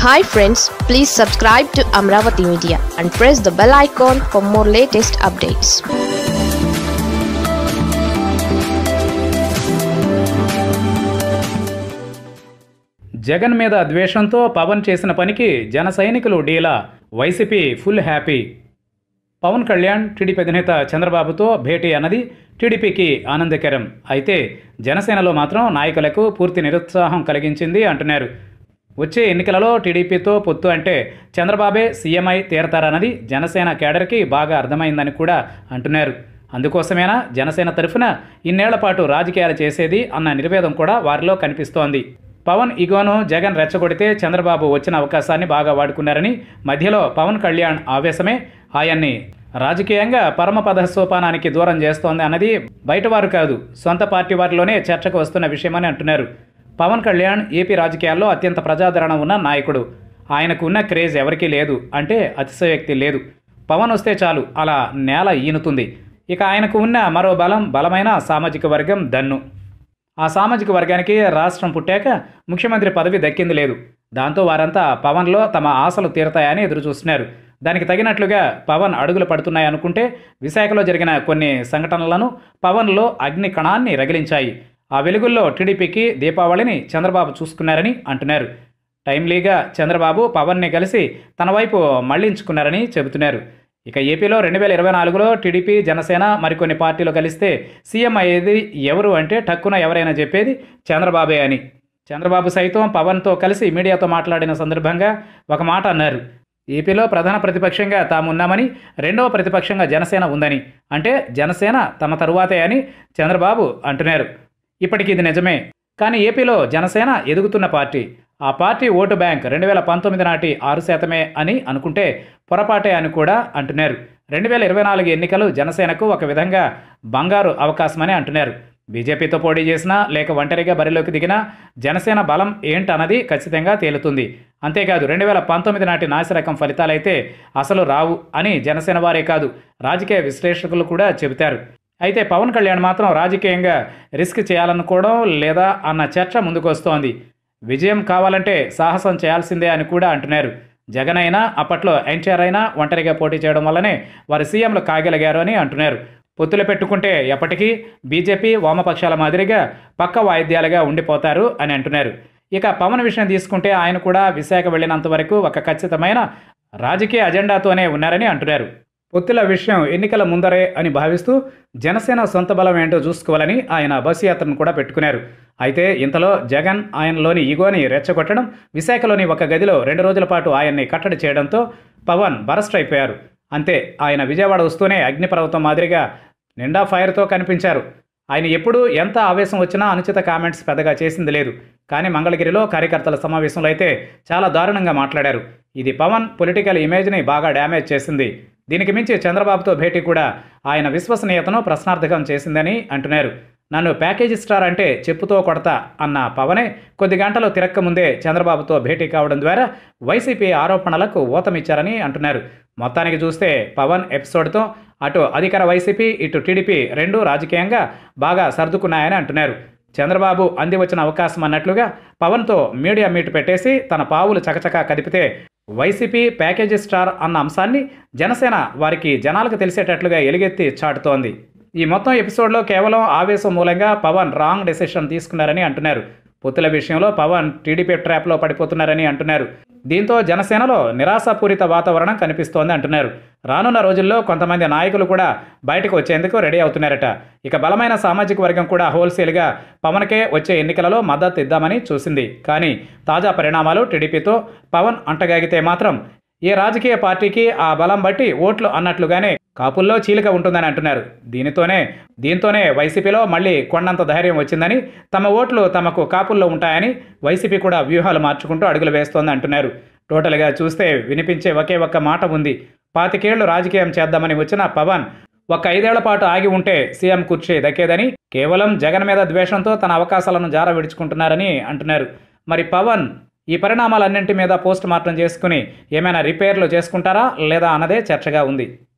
hi friends please subscribe to Amaravati media and press the bell icon for more latest updates Jagan మీద ద్వేషంతో పవన్ చేసిన పనికి జన సైనికులు డీలా వైసీపీ ఫుల్ హ్యాపీ పవన్ కళ్యాణ్ టీడీపీ అధినేత చంద్రబాబుతో భేటీ అన్నది టీడీపీకి ఆనందకరం అయితే జనసేనలో మాత్రం నాయకులకు పూర్తి నిరుత్సాహం కలిగించింది అంటున్నారు వచ్చే ఎన్నికలలో టీడీపీతో పొత్తు అంటే చంద్రబాబే సీఎంఐ తీరతారన్నది జనసేన కేడర్కి బాగా అర్థమైందని కూడా అంటున్నారు అందుకోసమేనా జనసేన తరఫున ఇన్నేళ్ల పాటు రాజకీయాలు చేసేది అన్న నిర్వేదం కూడా వారిలో కనిపిస్తోంది పవన్ ఇగోను జగన్ రెచ్చగొడితే చంద్రబాబు వచ్చిన అవకాశాన్ని బాగా వాడుకున్నారని మధ్యలో పవన్ కళ్యాణ్ ఆవేశమే ఆయన్ని రాజకీయంగా పరమపద సోపానానికి దూరం చేస్తోంది అన్నది బయటవారు కాదు సొంత పార్టీ వారిలోనే చర్చకు వస్తున్న విషయమని అంటున్నారు పవన్ కళ్యాణ్ ఏపీ రాజకీయాల్లో అత్యంత ప్రజాదరణ ఉన్న నాయకుడు ఆయనకు ఉన్న క్రేజ్ ఎవరికీ లేదు అంటే అతిశయోక్తి లేదు పవన్ వస్తే చాలు అలా నేల ఈనుతుంది ఇక ఆయనకు ఉన్న మరో బలం బలమైన సామాజిక వర్గం దన్ను ఆ సామాజిక వర్గానికి రాష్ట్రం పుట్టాక ముఖ్యమంత్రి పదవి దక్కింది లేదు దాంతో వారంతా పవన్లో తమ ఆశలు తీరతాయని ఎదురు చూస్తున్నారు దానికి తగినట్లుగా పవన్ అడుగులు పడుతున్నాయనుకుంటే విశాఖలో జరిగిన కొన్ని సంఘటనలను పవన్లో అగ్ని కణాన్ని రగిలించాయి ఆ వెలుగుల్లో టీడీపీకి దీపావళిని చంద్రబాబు చూసుకున్నారని అంటున్నారు టైమ్లీగా చంద్రబాబు పవన్ని కలిసి తన వైపు మళ్లించుకున్నారని చెబుతున్నారు ఇక ఏపీలో రెండు వేల ఇరవై నాలుగులో టీడీపీ జనసేన మరికొన్ని పార్టీలు కలిస్తే సీఎం అయ్యేది ఎవరు అంటే టక్కున ఎవరైనా చెప్పేది చంద్రబాబే అని చంద్రబాబు సైతం పవన్తో కలిసి మీడియాతో మాట్లాడిన సందర్భంగా ఒక మాట అన్నారు ఏపీలో ప్రధాన ప్రతిపక్షంగా తాము ఉన్నామని రెండవ ప్రతిపక్షంగా జనసేన ఉందని అంటే జనసేన తమ తరువాతే అని చంద్రబాబు అంటున్నారు ఇప్పటికి ఇది నిజమే కానీ ఏపీలో జనసేన ఎదుగుతున్న పార్టీ ఆ పార్టీ ఓటు బ్యాంక్ రెండు వేల పంతొమ్మిది నాటి ఆరు శాతమే అని అనుకుంటే పొరపాటే అని కూడా అంటున్నారు రెండు వేల ఇరవై నాలుగు ఎన్నికలు జనసేనకు ఒక విధంగా బంగారు అవకాశమని అంటున్నారు బీజేపీతో పోటీ చేసినా లేక ఒంటరిగా బరిలోకి దిగినా జనసేన బలం ఏంటన్నది ఖచ్చితంగా తేలుతుంది అంతేకాదు రెండు వేల పంతొమ్మిది నాటి నాసిరకం ఫలితాలైతే అసలు రావు అని జనసేన వారే కాదు రాజకీయ విశ్లేషకులు కూడా చెబుతారు అయితే పవన్ కళ్యాణ్ మాత్రం రాజకీయంగా రిస్క్ చేయాలనుకోవడం లేదా అన్న చర్చ ముందుకొస్తోంది విజయం కావాలంటే సాహసం చేయాల్సిందే అని కూడా అంటున్నారు జగన్ అయినా అప్పట్లో ఎన్టీఆర్ అయినా ఒంటరిగా పోటీ చేయడం వల్లనే వారు సీఎంలు కాగలిగారు అని అంటున్నారు పొత్తులు పెట్టుకుంటే ఎప్పటికీ బీజేపీ వామపక్షాల మాదిరిగా పక్క వాయిద్యాలుగా ఉండిపోతారు అని అంటున్నారు ఇక పవన్ విషయం తీసుకుంటే ఆయన కూడా విశాఖ వెళ్ళినంత వరకు ఒక ఖచ్చితమైన రాజకీయ అజెండాతోనే ఉన్నారని అంటున్నారు పొత్తుల విషయం ఎన్నికల ముందరే అని భావిస్తూ జనసేన సొంత బలం ఏంటో చూసుకోవాలని ఆయన బస్సు యాత్రను కూడా పెట్టుకున్నారు అయితే ఇంతలో జగన్ ఆయనలోని ఈగోని రెచ్చగొట్టడం విశాఖలోని ఒక గదిలో రెండు రోజుల పాటు ఆయన్ని కట్టడి చేయడంతో పవన్ బరస్ట్ అయిపోయారు అంతే ఆయన విజయవాడ వస్తూనే అగ్నిపర్వతం మాదిరిగా నిండా ఫైర్తో కనిపించారు ఆయన ఎప్పుడు ఎంత ఆవేశం వచ్చినా అనుచిత కామెంట్స్ పెద్దగా చేసింది లేదు కానీ మంగళగిరిలో కార్యకర్తల సమావేశంలో అయితే చాలా దారుణంగా మాట్లాడారు ఇది పవన్ పొలిటికల్ ఇమేజ్ని బాగా డ్యామేజ్ చేసింది దీనికి మించి చంద్రబాబుతో భేటీ కూడా ఆయన విశ్వసనీయతను ప్రశ్నార్థకం చేసిందని అంటున్నారు నన్ను ప్యాకేజీ స్టార్ అంటే చెప్పుతో కొడతా అన్న పవనే కొద్ది గంటలు తిరక్క ముందే చంద్రబాబుతో భేటీ కావడం ద్వారా వైసీపీ ఆరోపణలకు ఊతమిచ్చారని అంటున్నారు మొత్తానికి చూస్తే పవన్ ఎపిసోడ్తో అటు అధికార వైసీపీ ఇటు టీడీపీ రెండు రాజకీయంగా బాగా సర్దుకున్నాయని అంటున్నారు చంద్రబాబు అంది వచ్చిన అవకాశం అన్నట్లుగా పవన్తో మీడియా మీట్ పెట్టేసి తన పావులు చకచకా కదిపితే వైసీపీ ప్యాకేజీ స్టార్ అన్న అంశాన్ని జనసేన వారికి జనాలకు తెలిసేటట్లుగా ఎలుగెత్తి చాటుతోంది ఈ మొత్తం ఎపిసోడ్లో కేవలం ఆవేశం మూలంగా పవన్ రాంగ్ డెసిషన్ తీసుకున్నారని అంటున్నారు పొత్తుల విషయంలో పవన్ టీడీపీ ట్రాప్లో పడిపోతున్నారని అంటున్నారు దీంతో జనసేనలో నిరాశాపూరిత వాతావరణం కనిపిస్తోంది అంటున్నారు రానున్న రోజుల్లో కొంతమంది నాయకులు కూడా బయటకు వచ్చేందుకు రెడీ అవుతున్నారట ఇక బలమైన సామాజిక వర్గం కూడా హోల్సేల్గా పవన్కే వచ్చే ఎన్నికలలో మద్దతు ఇద్దామని చూసింది కానీ తాజా పరిణామాలు టీడీపీతో పవన్ అంటగాగితే మాత్రం ఏ రాజకీయ పార్టీకి ఆ బలం బట్టి ఓట్లు అన్నట్లుగానే కాపుల్లో చీలిక ఉంటుందని అంటున్నారు దీనితోనే దీంతోనే వైసీపీలో మళ్ళీ కొండంత ధైర్యం వచ్చిందని తమ ఓట్లు తమకు కాపుల్లో ఉంటాయని వైసీపీ కూడా వ్యూహాలు మార్చుకుంటూ అడుగులు వేస్తోంది అంటున్నారు టోటల్గా చూస్తే వినిపించే ఒకే ఒక్క మాట ఉంది పాతికేళ్లు రాజకీయం చేద్దామని వచ్చిన పవన్ ఒక ఐదేళ్ల పాటు ఆగి ఉంటే సీఎం కుర్చీ దక్కేదని కేవలం జగన్ మీద ద్వేషంతో తన అవకాశాలను జార విడుచుకుంటున్నారని అంటున్నారు మరి పవన్ ఈ పరిణామాలన్నింటి మీద పోస్ట్ మార్టం చేసుకుని ఏమైనా రిపేర్లు చేసుకుంటారా లేదా అన్నదే చర్చగా ఉంది